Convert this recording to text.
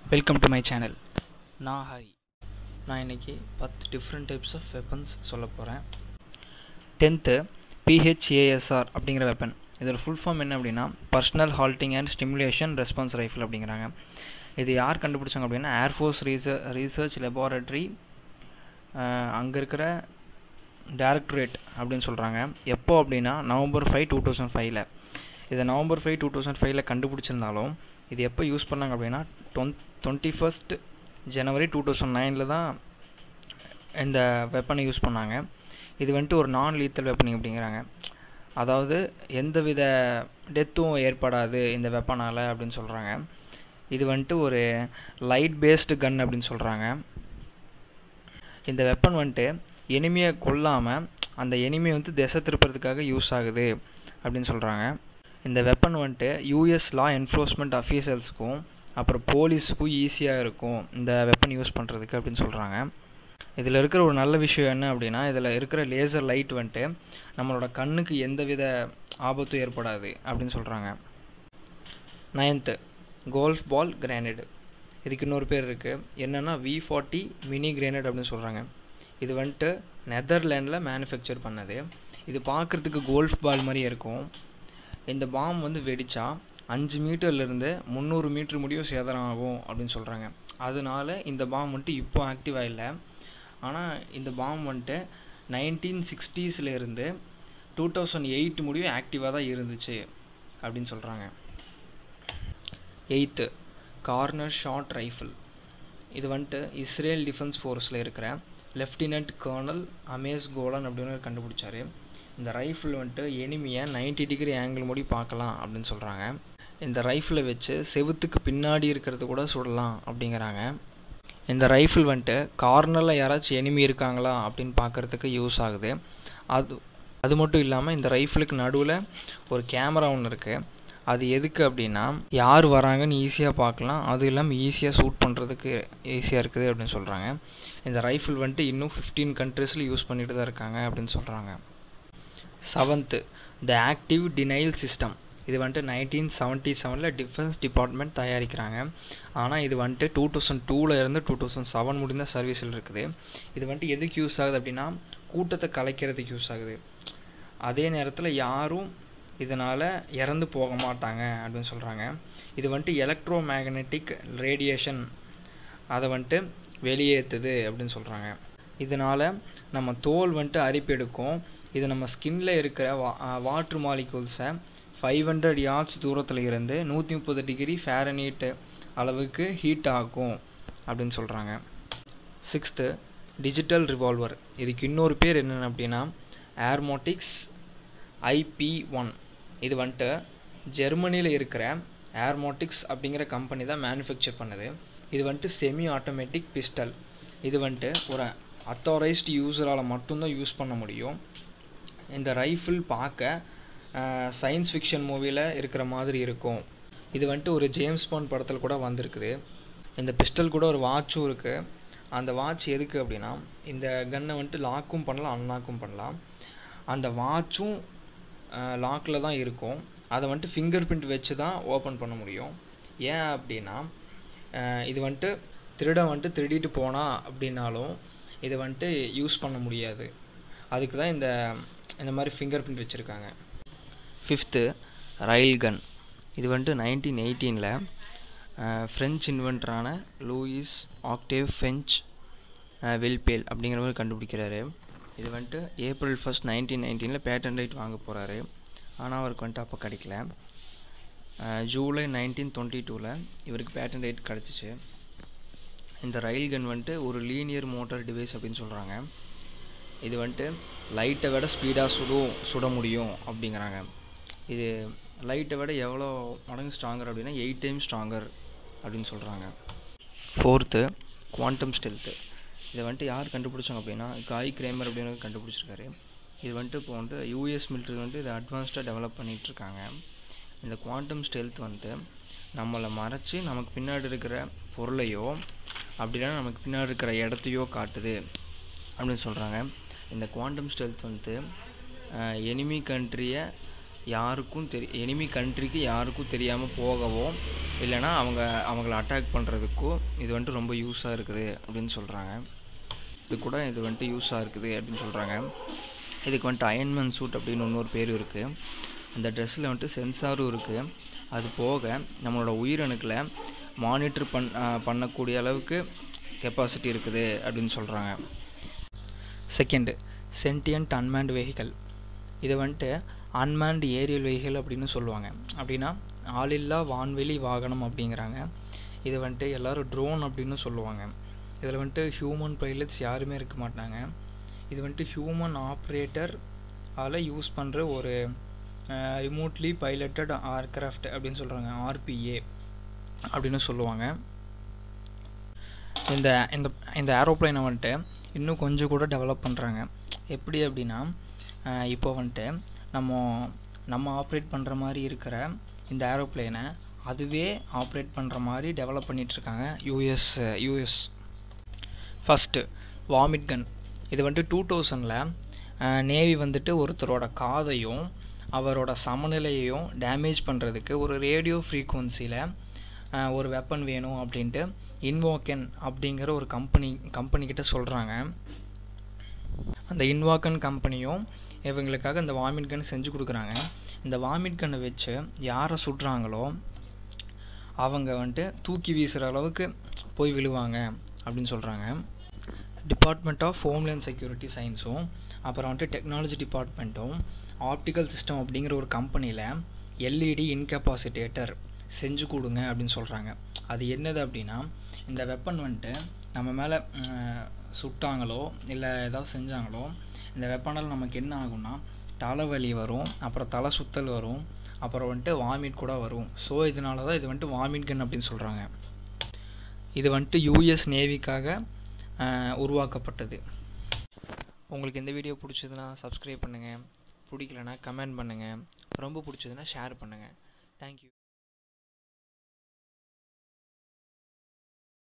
welcome to my channel நான் ஹரி நான் இன்றைக்கி பத்து டிஃப்ரெண்ட் டைப்ஸ் ஆஃப் வெப்பன்ஸ் சொல்ல போகிறேன் டென்த்து பிஹெச்ஏஎஸ்ஆர் அப்படிங்கிற வெப்பன் இதோட ஃபுல் ஃபார்ம் என்ன அப்படின்னா personnel halting and stimulation response rifle அப்படிங்கிறாங்க இது யார் கண்டுபிடிச்சாங்க அப்படின்னா ஏர்ஃபோர்ஸ் ரீச ரீசர்ச் லெபார்டரி அங்கே இருக்கிற டேரக்டரேட் அப்படின்னு சொல்கிறாங்க எப்போ அப்படின்னா நவம்பர் ஃபைவ் டூ தௌசண்ட் ஃபைவ்ல இதை நவம்பர் ஃபைவ் டூ தௌசண்ட் ஃபைவ்ல கண்டுபிடிச்சிருந்தாலும் இது எப்போ யூஸ் பண்ணாங்க அப்படின்னா on twenty first January two thousand நைனில் தான் இந்த வெப்பனை யூஸ் பண்ணாங்க இது வந்துட்டு ஒரு நான் லீத்தல் வெப்பனிங் அப்படிங்கிறாங்க அதாவது எந்தவித டெத்தும் ஏற்படாது இந்த வெப்பனால் அப்படின்னு சொல்கிறாங்க இது வந்துட்டு ஒரு லைட் பேஸ்டு கன் அப்படின்னு சொல்கிறாங்க இந்த வெப்பன் வந்துட்டு எனிமியை கொல்லாமல் அந்த எனிமியை வந்து திசை திருப்புறதுக்காக யூஸ் ஆகுது அப்படின்னு சொல்கிறாங்க இந்த வெப்பன் வந்துட்டு யூஎஸ் லா என்ஃபோர்ஸ்மெண்ட் அஃபீஷியல்ஸ்க்கும் அப்புறம் போலீஸுக்கும் ஈஸியாக இருக்கும் இந்த வெப்பன் யூஸ் பண்ணுறதுக்கு அப்படின்னு சொல்கிறாங்க இதில் இருக்கிற ஒரு நல்ல விஷயம் என்ன அப்படின்னா இதில் இருக்கிற லேசர் லைட் வந்துட்டு நம்மளோட கண்ணுக்கு எந்தவித ஆபத்தும் ஏற்படாது அப்படின்னு சொல்கிறாங்க நைன்த்து கோல்ஃப் பால் கிரானைடு இதுக்கு இன்னொரு பேர் இருக்குது என்னென்னா வி ஃபார்ட்டி மினி கிரேனைட் அப்படின்னு சொல்கிறாங்க இது வந்துட்டு நெதர்லேண்டில் மேனுஃபேக்சர் பண்ணது இது பார்க்குறதுக்கு கோல்ஃப் பால் மாதிரி இருக்கும் இந்த பாம் வந்து வெடித்தா அஞ்சு மீட்டர்லேருந்து முந்நூறு மீட்ரு முடியும் சேதனம் ஆகும் அப்படின்னு சொல்கிறாங்க அதனால இந்த பாம் வந்துட்டு இப்போ ஆக்டிவாக இல்லை ஆனால் இந்த பாம் வந்துட்டு நைன்டீன் சிக்ஸ்டீஸ்லேருந்து டூ தௌசண்ட் எயிட் முடியும் ஆக்டிவாக தான் இருந்துச்சு அப்படின்னு சொல்கிறாங்க எயித்து கார்னர் ஷார்ட் ரைஃபிள் இது வந்துட்டு இஸ்ரேல் டிஃபென்ஸ் ஃபோர்ஸில் இருக்கிற லெஃப்டினன்ட் கர்னல் அமேஸ் கோலன் அப்படின்னு கண்டுபிடிச்சாரு இந்த ரைஃபிள் வந்துட்டு எனிமியை நைன்டி டிகிரி ஆங்கிள் மூடி பார்க்கலாம் அப்படின்னு சொல்கிறாங்க இந்த ரைஃபிளை வச்சு செவுத்துக்கு பின்னாடி இருக்கிறது கூட சுடலாம் அப்படிங்கிறாங்க இந்த ரைஃபிள் வந்துட்டு கார்னரில் யாராச்சும் எனிமி இருக்காங்களா அப்படின்னு பார்க்குறதுக்கு யூஸ் ஆகுது அது அது மட்டும் இல்லாமல் இந்த ரைஃபிளுக்கு நடுவில் ஒரு கேமரா ஒன்று இருக்குது அது எதுக்கு அப்படின்னா யார் வராங்கன்னு ஈஸியாக பார்க்கலாம் அதுவும் இல்லாமல் ஈஸியாக ஷூட் பண்ணுறதுக்கு ஈஸியாக இருக்குது அப்படின்னு சொல்கிறாங்க இந்த ரைஃபிள் வந்துட்டு இன்னும் ஃபிஃப்டீன் கண்ட்ரீஸில் யூஸ் பண்ணிட்டு தான் இருக்காங்க அப்படின்னு சொல்கிறாங்க seventh the active denial system இது வந்துட்டு நைன்டீன் செவன்ட்டி செவனில் டிஃபென்ஸ் டிபார்ட்மெண்ட் தயாரிக்கிறாங்க ஆனால் இது வந்துட்டு டூ தௌசண்ட் டூவில் இருந்து டூ தௌசண்ட் செவன் முடிந்த சர்வீஸில் இருக்குது இது வந்துட்டு எதுக்கு யூஸ் ஆகுது அப்படின்னா கூட்டத்தை கலைக்கிறதுக்கு யூஸ் ஆகுது அதே நேரத்தில் யாரும் இதனால் இறந்து போக மாட்டாங்க அப்படின்னு சொல்கிறாங்க இது வந்துட்டு எலக்ட்ரோ மேக்னெட்டிக் ரேடியேஷன் அதை வந்துட்டு வெளியேற்றுது அப்படின்னு சொல்கிறாங்க இதனால் நம்ம தோல் வந்துட்டு அரிப்பெடுக்கும் இது நம்ம ஸ்கின்ல இருக்கிற வா வாட்ரு மாலிகூல்ஸை ஃபைவ் ஹண்ட்ரட் யார்ட்ஸ் தூரத்தில் இருந்து நூற்றி முப்பது டிகிரி ஃபேரனீட்டு அளவுக்கு ஹீட் ஆகும் அப்படின்னு சொல்கிறாங்க சிக்ஸ்த்து டிஜிட்டல் ரிவால்வர் இதுக்கு இன்னொரு பேர் என்னென்ன அப்படின்னா ஏர்மோட்டிக்ஸ் ஐபி ஒன் இது வந்துட்டு ஜெர்மனியில் இருக்கிற ஏர்மோட்டிக்ஸ் அப்படிங்கிற கம்பெனி தான் மேனுஃபேக்சர் பண்ணுது இது வந்துட்டு செமி ஆட்டோமேட்டிக் பிஸ்டல் இது வந்துட்டு ஒரு அத்தாரைஸ்டு யூஸரால் மட்டும்தான் யூஸ் பண்ண முடியும் இந்த ரைஃபிள் பார்க்க சயின்ஸ் ஃபிக்ஷன் மூவியில் இருக்கிற மாதிரி இருக்கும் இது வந்துட்டு ஒரு ஜேம்ஸ் பாண்ட் படத்தில் கூட வந்திருக்குது இந்த பிஸ்டல் கூட ஒரு வாட்சும் இருக்குது அந்த வாட்ச் எதுக்கு அப்படின்னா இந்த கன்னை வந்துட்டு லாக்கும் பண்ணலாம் அன்லாக்கும் பண்ணலாம் அந்த வாட்சும் லாக்கில் தான் இருக்கும் அதை வந்துட்டு ஃபிங்கர் பிரிண்ட் வச்சு தான் ஓப்பன் பண்ண முடியும் ஏன் அப்படின்னா இது வந்துட்டு திருட வந்துட்டு திருடிட்டு போனா அப்படின்னாலும் இதை வந்துட்டு யூஸ் பண்ண முடியாது அதுக்கு தான் இந்த இந்த மாதிரி ஃபிங்கர் பிரிண்ட் வச்சுருக்காங்க ஃபிஃப்த்து ரயில் கன் இது வந்துட்டு நைன்டீன் எயிட்டீனில் ஃப்ரெஞ்ச் இன்வென்டரான லூயிஸ் ஆக்டேவ் ஃபெஞ்ச் வெல்பேல் அப்படிங்கிறவர் கண்டுபிடிக்கிறாரு இது வந்துட்டு ஏப்ரல் ஃபஸ்ட் நைன்டீன் நைன்டீனில் பேட்டன் ரைட் வாங்க போகிறாரு ஆனால் அவருக்கு வந்துட்டு அப்போ கிடைக்கல ஜூலை நைன்டீன் டுவெண்ட்டி டூவில் இவருக்கு பேட்டன் ரைட் கிடச்சிச்சு இந்த ரயில் கன் வந்துட்டு ஒரு லீனியர் மோட்டார் டிவைஸ் அப்படின்னு சொல்கிறாங்க இது வந்துட்டு லைட்டை விட ஸ்பீடாக சுடும் சுட முடியும் அப்படிங்கிறாங்க இது லைட்டை விட எவ்வளோ மடங்கு ஸ்ட்ராங்கர் அப்படின்னா எயிட் டைம் ஸ்ட்ராங்கர் அப்படின்னு சொல்கிறாங்க ஃபோர்த்து குவாண்டம் ஸ்டெல்த்து இதை வந்துட்டு யார் கண்டுபிடிச்சாங்க அப்படின்னா காய் கிரேமர் அப்படின்னு கண்டுபிடிச்சிருக்காரு இது வந்துட்டு இப்போ வந்துட்டு யூஎஸ் மிலிட்ரி வந்துட்டு இதை அட்வான்ஸ்டாக டெவலப் பண்ணிகிட்ருக்காங்க இந்த குவாண்டம் ஸ்டெல்த் வந்துட்டு நம்மளை மறைச்சி நமக்கு பின்னாடி இருக்கிற பொருளையோ அப்படின்னா நமக்கு பின்னாடி இருக்கிற இடத்தையோ காட்டுது அப்படின்னு சொல்கிறாங்க இந்த குவாண்டம் ஸ்டெல்த் வந்துட்டு எனிமி கண்ட்ரியை யாருக்கும் தெரி எனிமி கண்ட்ரிக்கு யாருக்கும் தெரியாமல் போகவோ இல்லைனா அவங்க அவங்கள அட்டாக் பண்ணுறதுக்கோ இது வந்துட்டு ரொம்ப யூஸாக இருக்குது அப்படின்னு சொல்கிறாங்க இது கூட இது வந்துட்டு யூஸாக இருக்குது அப்படின்னு சொல்கிறாங்க இதுக்கு வந்துட்டு அயன்மேன் சூட் அப்படின்னு இன்னொரு பேர் இருக்குது அந்த ட்ரெஸ்ஸில் வந்துட்டு சென்சாரும் இருக்குது அது போக நம்மளோட உயிரணுக்களை மானிட்டர் பண் பண்ணக்கூடிய அளவுக்கு கெப்பாசிட்டி இருக்குது அப்படின்னு சொல்கிறாங்க செகண்டு சென்டியன்ட் அன்மேண்ட் வெஹிக்கல் இது வந்துட்டு அன்மேண்ட் ஏரியல் வெஹிக்கல் அப்படின்னு சொல்லுவாங்க அப்படின்னா ஆளில்லா வான்வெளி வாகனம் அப்படிங்கிறாங்க இது வந்துட்டு எல்லோரும் ட்ரோன் அப்படின்னு சொல்லுவாங்க இதில் வந்துட்டு ஹியூமன் பைலட்ஸ் யாருமே இருக்க மாட்டாங்க இது வந்துட்டு ஹியூமன் ஆப்ரேட்டர் ஆல் யூஸ் பண்ணுற ஒரு ரிமோட்லி பைலட்டட் ஏர்க்ராஃப்ட் அப்படின்னு சொல்கிறாங்க ஆர்பிஏ அப்படின்னு சொல்லுவாங்க இந்த இந்த இந்த ஏரோப்ளைனை வந்துட்டு இன்னும் கொஞ்சம் கூட டெவலப் பண்ணுறாங்க எப்படி அப்படின்னா இப்போ வந்துட்டு நம்ம நம்ம ஆப்ரேட் பண்ணுற மாதிரி இருக்கிற இந்த ஏரோப்ளைனை அதுவே ஆப்ரேட் பண்ணுற மாதிரி டெவலப் பண்ணிகிட்ருக்காங்க US US first vomit gun இது வந்துட்டு டூ தௌசண்டில் நேவி வந்துட்டு ஒருத்தரோட காதையும் அவரோட சமநிலையையும் டேமேஜ் பண்ணுறதுக்கு ஒரு ரேடியோ ஃப்ரீக்குவன்சியில் ஒரு வெப்பன் வேணும் அப்படின்ட்டு இன்வாக்கன் அப்படிங்கிற ஒரு கம்பெனி கம்பெனிக்கிட்ட சொல்கிறாங்க அந்த இன்வாக்கன் கம்பெனியும் இவங்களுக்காக இந்த வாமிட் கன் செஞ்சு கொடுக்குறாங்க இந்த வாமிட் கன்னை வச்சு யாரை சுடுறாங்களோ அவங்க வந்துட்டு தூக்கி வீசுகிற அளவுக்கு போய் விழுவாங்க அப்படின்னு சொல்கிறாங்க டிபார்ட்மெண்ட் ஆஃப் ஹோம்லேண்ட் செக்யூரிட்டி சயின்ஸும் அப்புறம் வந்துட்டு டெக்னாலஜி டிபார்ட்மெண்ட்டும் ஆப்டிக்கல் சிஸ்டம் அப்படிங்கிற ஒரு கம்பெனியில் எல்இடி இன்கெப்பாசிட்டேட்டர் செஞ்சு கொடுங்க அப்படின்னு சொல்கிறாங்க அது என்னது அப்படின்னா இந்த வெப்பன் வந்துட்டு நம்ம மேலே சுட்டாங்களோ இல்லை ஏதாவது செஞ்சாங்களோ இந்த வெப்பனால் நமக்கு என்ன ஆகும்னா தலைவலி வரும் அப்புறம் தலை சுத்தல் வரும் அப்புறம் வந்துட்டு வாமிட் கூட வரும் ஸோ இதனால தான் இது வந்துட்டு வாமிட் கன் அப்படின்னு சொல்கிறாங்க இது வந்துட்டு யூஎஸ் நேவிக்காக உருவாக்கப்பட்டது உங்களுக்கு இந்த வீடியோ பிடிச்சதுன்னா சப்ஸ்கிரைப் பண்ணுங்கள் பிடிக்கலனா கமெண்ட் பண்ணுங்கள் ரொம்ப பிடிச்சதுன்னா ஷேர் பண்ணுங்கள் தேங்க்யூ